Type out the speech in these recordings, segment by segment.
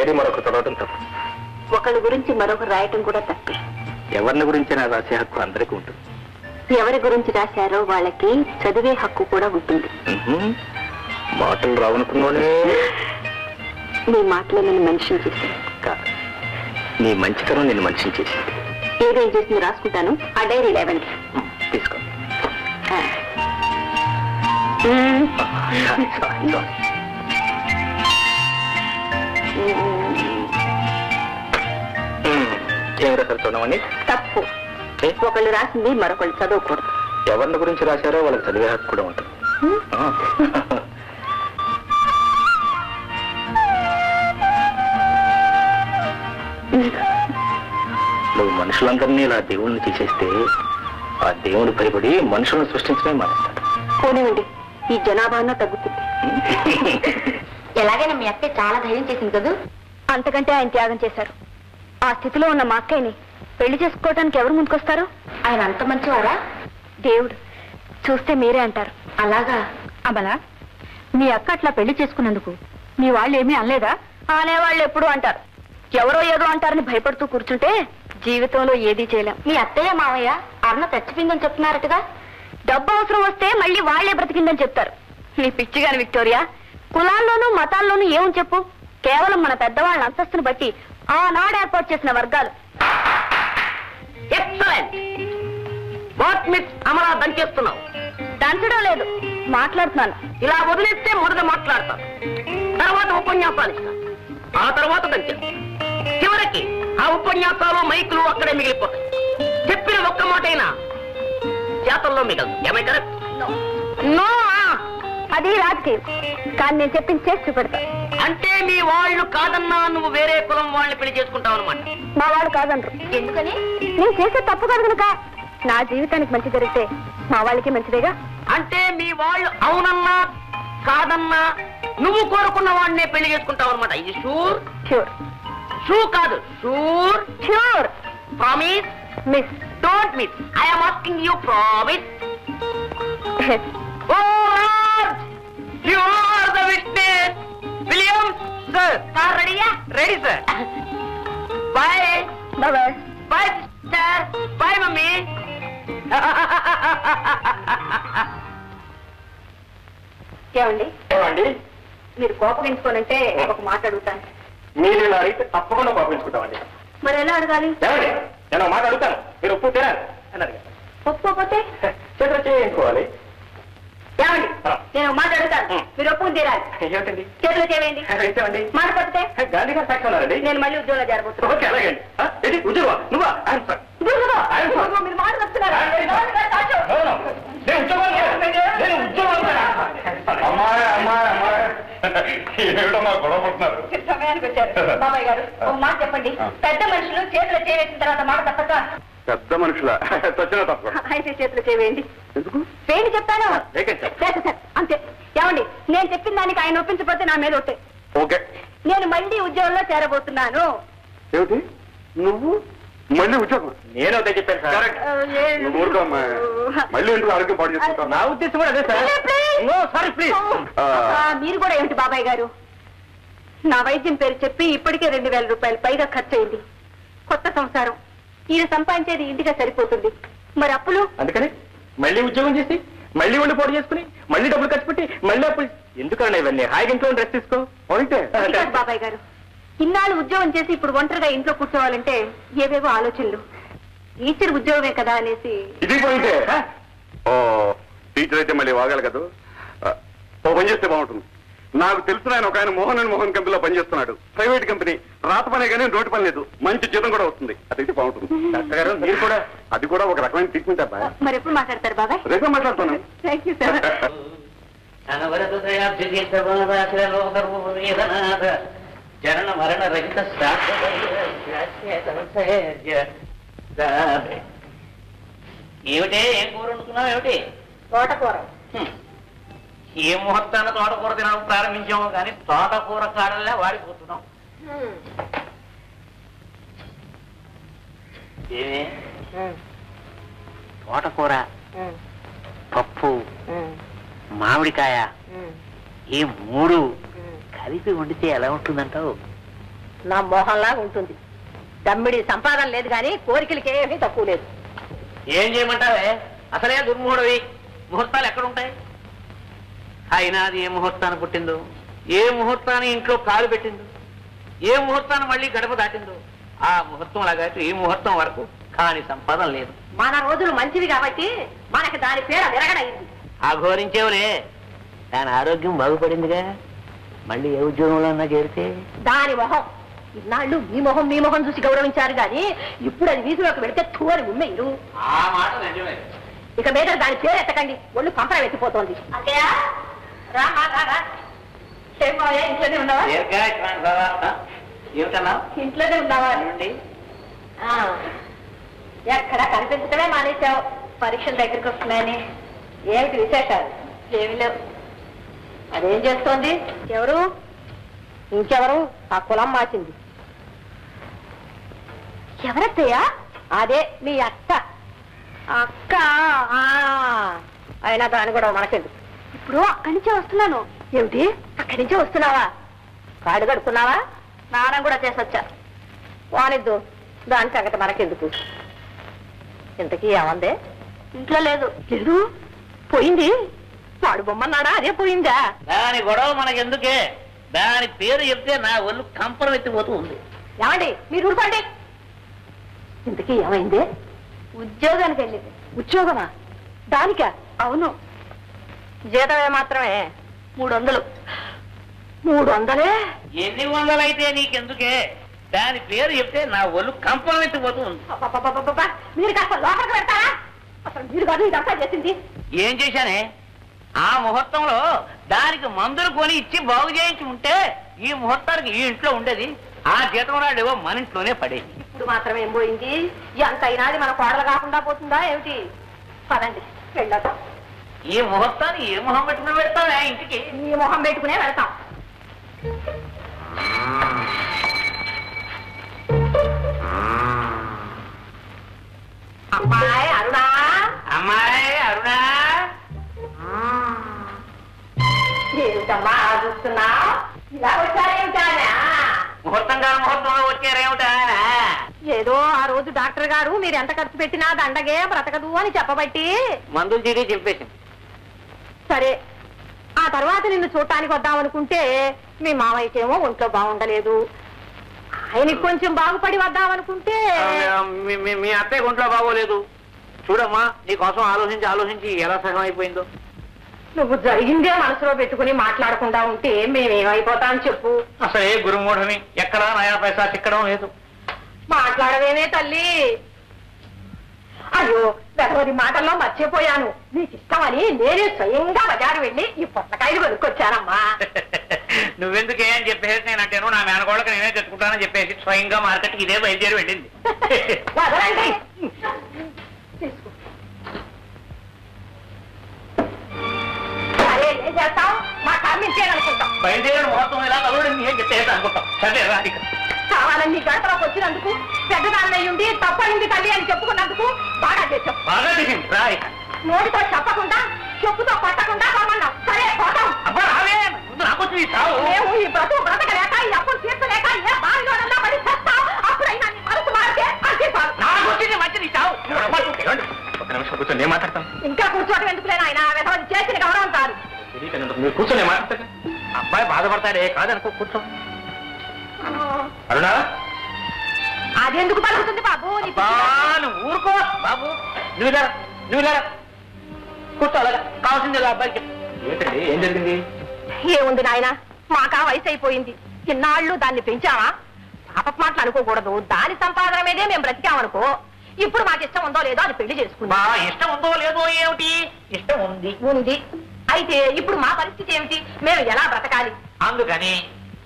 Dairy మరొక చదవటం తప్పు ఒకళ్ళ గురించి మరొకరు రాయటం కూడా తప్పే ఎవరిని గురించిన రాసే హక్కు అందరికీ ఉంటుంది ఎవరి గురించి రాశారో వాళ్ళకి చదివే హక్కు కూడా ఉంటుంది ఉహుం. మాటలు రావనుకున్నోనే మీ మాటలో నన్ను మనిషిని చేశాను కాదు నీ మంచితనం నేను మనిషిని చేసింది ఏదేం చేసింది రాసుకుంటాను ఆ డైరీ లేవండి ఉమ్, తీసుకో ఆ. మ్మ్. Sorry, sorry, sorry. ఉమ్, ఏం రాశారు చూడమని తప్పు ఒకళ్ళు రాసింది మరొకళ్ళు చదవకూడదు ఎవరిని గురించి రాశారో వాళ్ళకి చదివే హక్కు కూడా ఉంటుంది ఆ. నువ్వు మనుషులందరినీ ఇలా దేవుణ్ణి తీసేస్తే ఆ దేవుడు భయపడి మనుషులను సృష్టించడమే మానేస్తాడు పోనివ్వండి ఈ జనాభా తగ్గుతుంది ఎలాగైనా మీ అక్క చాలా ధైర్యం చేసింది కదా అంతకంటే ఆయన త్యాగం చేశారు ఆ స్థితిలో ఉన్న మా అక్కయ్యని పెళ్లి చేసుకోవడానికి ఎవరు ముందుకొస్తారు ఆయన అంత మంచివారా దేవుడు చూస్తే మీరే అంటారు అలాగా అమలా మీ అక్క అట్లా పెళ్లి చేసుకున్నందుకు మీ వాళ్ళు ఏమీ అనలేదా అనేవాళ్ళు ఎప్పుడు అంటారు ఎవరో ఏదో అంటారని భయపడుతూ కూర్చుంటే జీవితంలో ఏదీ చేయలేం మీ అత్తయ్య మావయ్య అన్న చచ్చిపోయిందని చెప్తున్నారటగా డబ్బు అవసరం వస్తే మళ్ళీ వాళ్లే బ్రతికిందని చెప్తారు నీ పిచ్చిగాని విక్టోరియా కులాల్లోనూ మతాల్లోనూ ఏమని చెప్పు కేవలం మన పెద్దవాళ్ళ అంతస్తును బట్టి ఆనాడు ఏర్పాటు చేసిన వర్గాలు ఎక్సలెంట్ వాట్ మిస్ అమరా దంచేస్తున్నావు దంచడం లేదు మాట్లాడుతున్నాను ఇలా వదిలేస్తే మొదట మాట్లాడతాను తర్వాత ఉపన్యాసాలు ఇస్తాను ఆ తర్వాత దంచేస్తాను చివరికి ఆ ఉపన్యాసాలు మైకులు అక్కడే మిగిలిపోతాయి చెప్పిన ఒక్క మాటైనా చేతల్లో మిగలదు ఏమై కరెక్ట్ నో అది రాజకీయం కానీ నేను చెప్పింది చేసి చూపెడతా అంటే మీ వాళ్ళు కాదన్నా నువ్వు వేరే కులం వాళ్ళని పెళ్లి చేసుకుంటావు అనమాట మా వాళ్ళు కాదనరు ఎందుకని నేను చేసే తప్పు కాదు కనుక నా జీవితానికి మంచి జరిగితే మా వాళ్ళకి మంచిదేగా అంటే మీ వాళ్ళు అవునన్నా కాదన్నా నువ్వు కోరుకున్న వాడినే పెళ్లి చేసుకుంటావు అనమాట ఇది షూర్ ష్యూర్ షూ కాదు sure sure promise miss don't miss I'm asking you promise oh lord you are the witness William sir sir రెడీయా రెడీ సార్ బై బాబాయ్ బై సిస్టర్ బై మమ్మీ ఏమండి ఏమండి మీరు కోపగించుకోనంటే ఒక మాట అడుగుతాను మీరు ఇలా అడిగితే తప్పకుండా పంపించుకుంటామండి మరి ఎలా అడగాలి ఏమండి నేను ఒక మాట అడుగుతాను మీరు ఉప్పు తినాలి అని అడిగాను ఒప్పుకోకపోతే చేతులు చేయించుకోవాలి ఏమండి ఆ. నేను ఒక మాట అడుగుతాను మీరు ఒప్పుకుని తీరాలి ఏమిటండి చేతులు చేయండి ఇస్తామండి మాట పడితే గాంధీ గారు సాక్షి ఉన్నారండి నేను మళ్ళీ ఉద్యోగంలో చేరబోతున్నాను ఓకే అలాగండి ఆ, ఏంటి ఉద్యోగం నువ్వా ఆయన సార్ ఇదిగో, ఆయన సార్. ఇదిగో, మీరు మాట వస్తున్నారు నేను ఉద్యోగం నేను ఉద్యోగం అమ్మాయి అమ్మాయి అమ్మాయి ఏమిటమ్మా గొడవ పడుతున్నారు సమయానికి వచ్చారు బాబాయ్ గారు ఒక మాట చెప్పండి పెద్ద మనుషులు చేతులు చేయవేసిన తర్వాత మాట తప్పక పెద్ద మనుషుల చచ్చిన తప్ప అయితే చేతులు చేయండి ఎందుకు వేయండి చెప్తాను లేకండి సార్. లేదు సార్ అంతే ఏమండి నేను చెప్పిన దానికి ఆయన ఒప్పించకపోతే నా మీద ఒట్టే ఓకే నేను మళ్ళీ ఉద్యోగంలో చేరబోతున్నాను ఏమిటి నువ్వు మళ్ళీ ఉద్యోగం నేను అదే చెప్పాను సార్ ఆ, ఏ- నువ్వు ఊరుకోమ్మా. మళ్ళీ ఎందుకు ఆరోగ్యం పాడు చేసుకుంటావు నా ఉద్దేశం కూడా అదే సార్ నో సారీ ప్లీజ్ ఆ, మీరు కూడా ఏమిటి బాబాయ్ గారు నా వైద్యం పేరు చెప్పి ఇప్పటికే రెండు వేల రూపాయలు పైగా ఖర్చు అయింది కొత్త సంసారం ఈయన సంపాదించేది ఇంటిగా సరిపోతుంది మరి అప్పులు అందుకని మళ్ళీ ఉద్యోగం చేసి మళ్ళీ ఉండి పోటీ చేసుకుని మళ్ళీ డబ్బులు ఖర్చు పెట్టి మళ్ళీ అప్పులు ఎందుకన్నా ఇవన్నీ హాయిగా ఇంట్లో డ్రెస్ తీసుకో అయితే అది కాదు బాబాయ్ గారు ఇన్నాళ్ళు ఉద్యోగం చేసి ఇప్పుడు ఒంటరిగా ఇంట్లో కూర్చోవాలంటే ఏవేవో ఆలోచనలు టీచర్ ఉద్యోగమే కదా అనేసి ఇది పోయింటే ఓ టీచర్ అయితే మళ్ళీ వాగాలి కదా ఆ, ఓ పని చేస్తే బాగుంటుంది నాకు తెలిసిన ఆయన ఒక ఆయన మోహన్ అండ్ మోహన్ కంపెనీలో పనిచేస్తున్నాడు ప్రైవేట్ కంపెనీ రాత పనే కానీ రోడ్డు పని లేదు మంచి జీతం కూడా వస్తుంది అదైతే బాగుంటుంది డాక్టర్ గారు మీరు కూడా అది కూడా ఒక రకమైన ట్రీట్మెంట్ అబ్బా మరి ఎప్పుడు మాట్లాడతారు బాబాయ్ రేపే మాట్లాడుతున్నాను థ్యాంక్ యూ సార్ జనన మరణ రహిత ఏమిటే ఏం కూర వండుకున్నావు ఏమిటి తోటకూర హ్మ్. ఏ ముహూర్తాన తోటకూర తినడం ప్రారంభించాము కానీ తోటకూర కాడల్లా వాడిపోతున్నాం ఏమే తోటకూర పప్పు మామిడికాయ ఈ మూడు కలిపి వండితే ఎలా ఉంటుందంటావు నా మోహంలాగా ఉంటుంది దమ్మిడి సంపాదన లేదు కానీ కోరికలకి ఏమీ తక్కువ లేదు ఏం చేయమంటావే అసలే దుర్ముహూర్తవి ముహూర్తాలు ఎక్కడ ఉంటాయి అయినా అది ఏ ముహూర్తాన్ని పుట్టిందో ఏ ముహూర్తాన్ని ఇంట్లో కాలు పెట్టిందో ఏ ముహూర్తాన్ని మళ్ళీ గడప దాటిందో ఆ ముహూర్తం లాగా ఈ ముహూర్తం వరకు కాని సంపాదన లేదు మన రోజులు మంచివి కాబట్టి మనకి దాని పేరు విరగడైంది ఆఘోరించేవులే దాని ఆరోగ్యం బాగుపడిందిగా మళ్ళీ ఏ ఉద్యోగంలో అన్నా చేరితే దాని మొహం ఇన్నాళ్ళు మీ మొహం మీ మొహం చూసి గౌరవించారు కానీ ఇప్పుడు అది వీధిలోకి వెళితే తూరి ఉమ్మేరు ఆ మాట నిజమే ఇక మీద దాని పేరు ఎత్తకండి ఒళ్ళు కంపర వెతిపోతోంది ఇంట్లోనే ఉన్నావా ఏమిటా ఇట్లాంటి బావా? ఆ? ఏమిటన్నా ఇంట్లోనే ఉన్నావా ఏమండి? ఆ, ఎక్కడ కనిపించడమే మానేశావు పరీక్షలు దగ్గరికి వస్తున్నాయని ఏమిటి విశేషాలు ఏమి లేవు అదేం చేస్తోంది ఎవరు ఇంకెవరు ఆ కులం మార్చింది ఎవరత్తయ్యా అదే మీ అక్క అక్క ఆ, అయినా దాని కూడా మనకెందుకు ఇప్పుడు అక్కడి నుంచే వస్తున్నాను ఏమిటి అక్కడి నుంచి వస్తున్నావా కాడు కడుక్కున్నావా స్నానం కూడా చేసొచ్చా వానిద్దు దాని సంగతి మనకెందుకు ఇంతకీ ఏమందే ఇంట్లో లేదు లేదు పోయింది వాడు బొమ్మన్నాడా అదే పోయిందా దాని గొడవ మనకెందుకే దాని పేరు చెప్తే నా ఒళ్ళు కంపరం ఎత్తిపోతూ ఉంది ఏమండి మీరు ఊరుకోండి ఇంతకీ ఏమైంది ఉద్యోగానికి వెళ్ళింది ఉద్యోగమా దానికా అవును జీతమే మాత్రమే మూడు వందలు మూడు వందలే ఎన్ని వందలైతే నీకెందుకే దాని పేరు చెప్తే నా ఒళ్ళు కంపరం ఎత్తిపోతూ ఉంది అబ్బబ్బబ్బబ్బబ్బ! మీరు కాస్త లోపలికి పెడతారా అసలు మీరు కాదు ఇదంతా చేసింది ఏం చేశానే ఆ ముహూర్తంలో దానికి మందులు కొని ఇచ్చి బాగు చేయించి ఉంటే ఈ ముహూర్తానికి ఈ ఇంట్లో ఉండేది ఆ జీతం రాడేవో మన ఇంట్లోనే పడేది ఇప్పుడు మాత్రం ఏం పోయింది ఎంత అయినాది మన కోడలు కాకుండా పోతుందా ఏమిటి పదండి వెళ్ళొద్దాం ఈ ముహూర్తాన్ని ఏ మొహం పెట్టుకుని పెడతావా ఇంటికి మీ మొహం పెట్టుకునే వెళ్తాం అమ్మాయి అరుణా అమ్మాయి అరుణా ఏమిటమ్మా చూస్తున్నా ఇలా వచ్చారేమిటానా ముహూర్తం కాల ముహూర్తంలో వచ్చారేమిటా ఏదో ఆ రోజు డాక్టర్ గారు మీరు ఎంత ఖర్చు పెట్టినా దండగే బ్రతకదు అని చెప్పబట్టి మందులు చీటీ చింపేసింది సరే ఆ తర్వాత నిన్ను చూడటానికి వద్దామనుకుంటే మీ మామయ్యకేమో ఒంట్లో బాగుండలేదు ఆయనకి కొంచెం బాగుపడి వద్దామనుకుంటే మీ- మీ- మీ అత్తయ్య ఒంట్లో బాగోలేదు చూడమ్మా నీ కోసం ఆలోచించి ఆలోచించి ఎలా సగం అయిపోయిందో నువ్వు జరిగిందే మనసులో పెట్టుకుని మాట్లాడకుండా ఉంటే మేమేమైపోతాం చెప్పు అసలే గురుమూఢని ఎక్కడా నయా పైసా చిక్కడం లేదు మాట్లాడవేమే తల్లి అయ్యో గతవది మాటల్లో మర్చిపోయాను నీకు ఇష్టమని నేనే స్వయంగా బజారు వెళ్ళి ఈ పొట్లకాయలు కొనుక్కొచ్చానమ్మా నువ్వెందుకే అని చెప్పేసి నేను అంటాను నా మేనగోళ్ళకి నేనే తెచ్చుకుంటానని చెప్పేసి స్వయంగా మార్కెట్కి ఇదే బయలుదేరి వెళ్ళింది వదలండి తీసుకో. సరే ఏం చేస్తాం మా కర్మించేయాలనుకుంటాం బయలుదేరిన ముహూర్తం ఇలా కలుగుడింది అని చెప్పేసి అనుకుంటాం సరే రాధిక కావాలని గడపలోకి వచ్చినందుకు పెద్దదాన్నయ్య ఉండి తప్పయింది తల్లి అని చెప్పుకున్నందుకు బాగా చేసాం బాగా దిగింది రాధిక నోటితో చెప్పకుండా చెప్పుతో కొట్టకుండా పొమ్మన్నాం సరే పోతాం అబ్బా రావే ముందు నాకొచ్చి ఈ చావు మేము ఈ బ్రతుకు బ్రతకలేక ఈ అప్పులు తీర్చలేక ఏ బావిలోనన్నా పడి చస్తాం అప్పుడైనా నీ మనసు మారితే అంతే చాలు. నాకొచ్చింది మంచిది చావు ఒక నిమిషం కూర్చొని నేను మాట్లాడతాను ఇంకా కూర్చోవడం ఎందుకులేనా ఆయన వెధవది చేసిన గౌరవం కాదు తెలియకనందుకు మీరు కూర్చొని మాట్లాడతాను అబ్బాయి బాధపడతాడే కాదనుకో కూర్చో అరుణా అదెందుకు పలుకుతుంది బాబు నీ అబ్బా, నువ్వు ఊరుకో బాబు నువ్వు ఇలా నువ్వు ఇలా కూర్చో అలాగా కావాల్సింది ఇలా అబ్బాయికి ఏంటండి ఏం జరిగింది ఏముంది నాయన మాకా వయసు అయిపోయింది చిన్నాళ్ళు దాన్ని పెంచావా పాప మాటలు అనుకోకూడదు దాని సంపాదన మీదే మేము బ్రతికామనుకో ఇప్పుడు మాకు ఇష్టం ఉందో లేదో అది పెళ్లి మా చేసుకుందా ఇష్టం ఉందో లేదో ఏమిటి ఇష్టం ఉంది ఉంది అయితే ఇప్పుడు మా పరిస్థితి ఏమిటి మేము ఎలా బ్రతకాలి అందుకని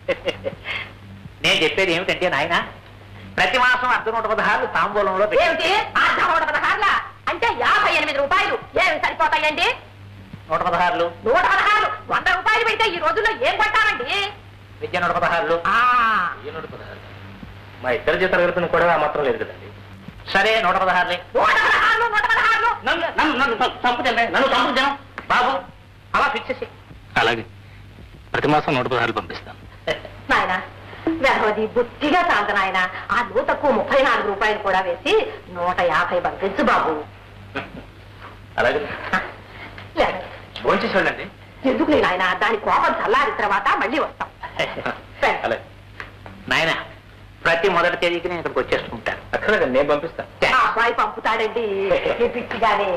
నేను చెప్పేది ఏమిటంటే నాయన ప్రతి మాసం అర్ధ నూట పదహారులు తాంబూలంలో పెట్టి- ఏమిటి అర్ధ నూట పదహారుల అంటే యాభై ఎనిమిది రూపాయలు ఏమి సరిపోతాయండి నూట పదహారులు నూట పదహారు వంద రూపాయలు పెడితే ఈ రోజుల్లో ఏం కొట్టాలండి విద్య నూట పదహారులు ఆ, వెయ్యి నూట పదహారు మా ఇద్దరు జీతాలు కలిపిన కూడా ఆ మాత్రం లేదు కదండి సరే నూట పదహారులే నూట పదహారులు నూట పదహారులు నన్ను నన్ను నన్ను చంపుతాను నన్ను చంపుతాను బాబు అలా ఫిక్స్ చేసి అలాగే ప్రతి మాసం నూట పదహారు పంపిస్తాను నాయన వెధవది బుద్ధిగా చాలదు నాయన ఆ నూతకు ముప్పై నాలుగు రూపాయలు కూడా వేసి నూట యాభై పంపించు బాబు అలాగే లేదు. భోంచేసి వెళ్ళండి ఎందుకు నేను ఆయన దాని కోపం చల్లారిన తర్వాత మళ్ళీ వస్తాం అలాగే నాయన ప్రతి మొదటి తేదీకి నేను ఇక్కడికి వచ్చేస్తుంటాను అక్కర్లేదండి నేను పంపిస్తాను ఆ అబ్బాయి పంపుతాడండి ఈ పిచ్చిగానే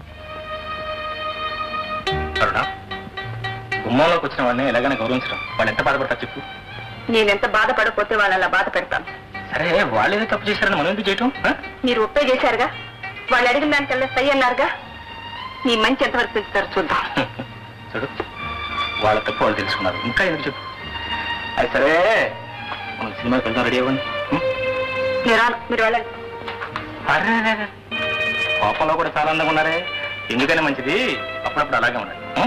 అరుణ గుమ్మంలోకి వచ్చిన వాడిని ఎలాగైనా గౌరవించడం వాళ్ళు ఎంత బాధపడతారు చెప్పు నేనెంత బాధపడకపోతే వాళ్ళు అలా బాధ పెడతాను సరే వాళ్ళు ఏదో తప్పు చేశారని మనం ఎందుకు చేయటం ఆ? మీరు ఒప్పే చేశారుగా వాళ్ళు అడిగిన దానికల్లా సై అన్నారుగా నీ మంచి ఎంతవరకు పెంచుతారు చూద్దాం చూడు వాళ్ళ తప్పు వాళ్ళు తెలుసుకున్నారు ఇంకా ఎందుకు చెప్పు అది సరే మనం సినిమాకి వెళ్దాం రెడీ అవ్వండి ఉం? నేను రాను మీరు వెళ్ళండి అరే అరే, అరే. కోపంలో కూడా చాలా అందంగా ఉన్నారే ఎందుకని మంచిది అప్పుడప్పుడు అలాగే ఉండాలి ఉం?